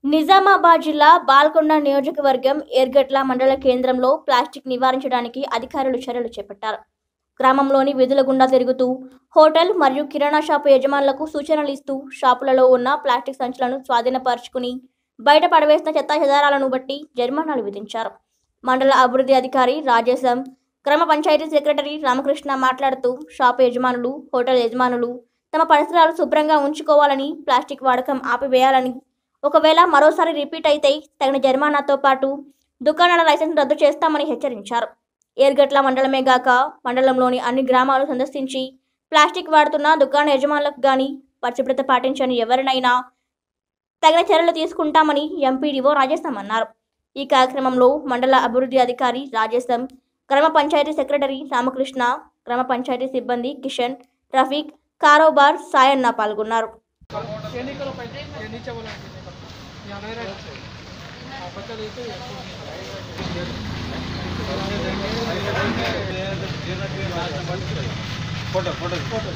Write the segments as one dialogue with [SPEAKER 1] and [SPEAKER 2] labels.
[SPEAKER 1] నిజామాబాద్ జిల్లా బాల్కొండ నియోజకవర్గం ఏర్గట్ల మండల కేంద్రంలో ప్లాస్టిక్ నివారించడానికి అధికారులు చర్యలు చేపట్టారు గ్రామంలోని వీధుల గుండా తిరుగుతూ హోటల్ మరియు కిరాణా షాపు యజమానులకు సూచనలు ఇస్తూ షాపులలో ఉన్న ప్లాస్టిక్ సంచులను స్వాధీనపరుచుకుని బయట పడవేసిన చెత్తా చెదారాలను బట్టి జరిమానాలు విధించారు మండల అభివృద్ధి అధికారి రాజేశం గ్రామ పంచాయతీ సెక్రటరీ రామకృష్ణ మాట్లాడుతూ షాపు యజమానులు హోటల్ యజమానులు తమ పరిసరాలు శుభ్రంగా ఉంచుకోవాలని ప్లాస్టిక్ వాడకం ఆపివేయాలని ఒకవేళ మరోసారి రిపీట్ అయితే తగిన జరిమానాతో పాటు దుకాణాల లైసెన్స్ రద్దు చేస్తామని హెచ్చరించారు ఏర్గట్ల మండలమే గాక మండలంలోని అన్ని గ్రామాలు సందర్శించి ప్లాస్టిక్ వాడుతున్న దుకాణ యజమానులకు గాని పరిశుభ్రత పాటించని ఎవరినైనా తగిన చర్యలు తీసుకుంటామని ఎంపీడీఓ రాజేశం అన్నారు ఈ కార్యక్రమంలో మండల అభివృద్ధి అధికారి రాజేశం గ్రామ పంచాయతీ సెక్రటరీ రామకృష్ణ గ్రామ పంచాయతీ సిబ్బంది కిషన్ రఫీక్ కారోబార్ సాయన్న పాల్గొన్నారు
[SPEAKER 2] ये नहीं करो पहले ये नीचे बोला नीचे करो यहाँ नहीं रहे हाँ, बच्चा लेते
[SPEAKER 3] ఫోటో ఫోటో ఫోటో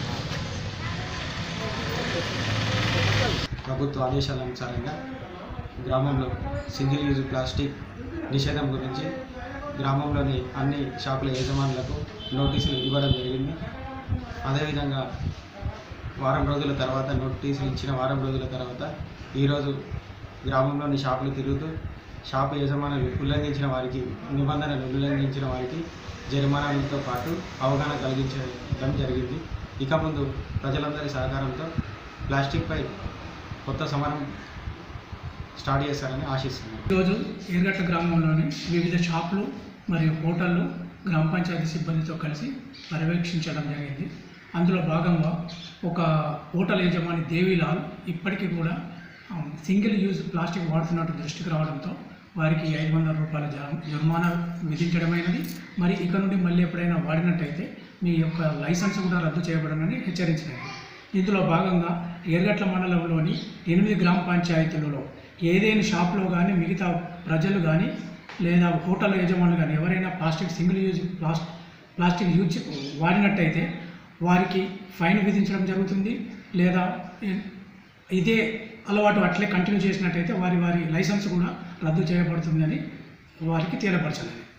[SPEAKER 3] ప్రభుత్వ ఆదేశాల అనుసారంగా గ్రామంలో సింగిల్ యూజ్ ప్లాస్టిక్ నిషేధం గురించి గ్రామంలోని అన్ని షాపుల యజమానులకు నోటీసులు ఇవ్వడం జరిగింది అదేవిధంగా వారం రోజుల తర్వాత నోటీసులు ఇచ్చిన వారం రోజుల తర్వాత ఈరోజు గ్రామంలోని షాపులు తిరుగుతూ షాపు యజమానులు ఉల్లంఘించిన వారికి నిబంధనలు ఉల్లంఘించిన వారికి జరిమానాలతో పాటు అవగాహన కలిగించడం జరిగింది ఇక ముందు ప్రజలందరి సహకారంతో ప్లాస్టిక్పై కొత్త సమరం స్టార్ట్ చేస్తారని ఆశిస్తున్నాను
[SPEAKER 4] ఈరోజు ఏర్గట్ల గ్రామంలోని వివిధ షాపులు మరియు హోటళ్ళు గ్రామ పంచాయతీ సిబ్బందితో కలిసి పర్యవేక్షించడం జరిగింది అందులో భాగంగా ఒక హోటల్ యజమాని దేవీలాల్ ఇప్పటికీ కూడా ఆ, సింగిల్ యూజ్ ప్లాస్టిక్ వాడుతున్నట్టు దృష్టికి రావడంతో వారికి ఐదు వందల రూపాయల జర- జరిమానా విధించడమైనది మరి ఇక నుండి మళ్ళీ ఎప్పుడైనా వాడినట్టయితే మీ యొక్క లైసెన్స్ కూడా రద్దు చేయబడనని హెచ్చరించినది ఇందులో భాగంగా ఏర్గట్ల మండలంలోని ఎనిమిది గ్రామ పంచాయతీలలో ఏదైనా షాప్లో కానీ మిగతా ప్రజలు కానీ లేదా హోటల్ యజమానులు కానీ ఎవరైనా ప్లాస్టిక్ సింగిల్ యూజ్ ప్లాస్ ప్లాస్టిక్ యూజ్ వాడినట్టయితే వారికి ఫైన్ విధించడం జరుగుతుంది లేదా ఇ- ఇదే అలవాటు అట్లే కంటిన్యూ చేసినట్టయితే వారి వారి లైసెన్స్ కూడా రద్దు చేయబడుతుందని వారికి తెలియపరచాలి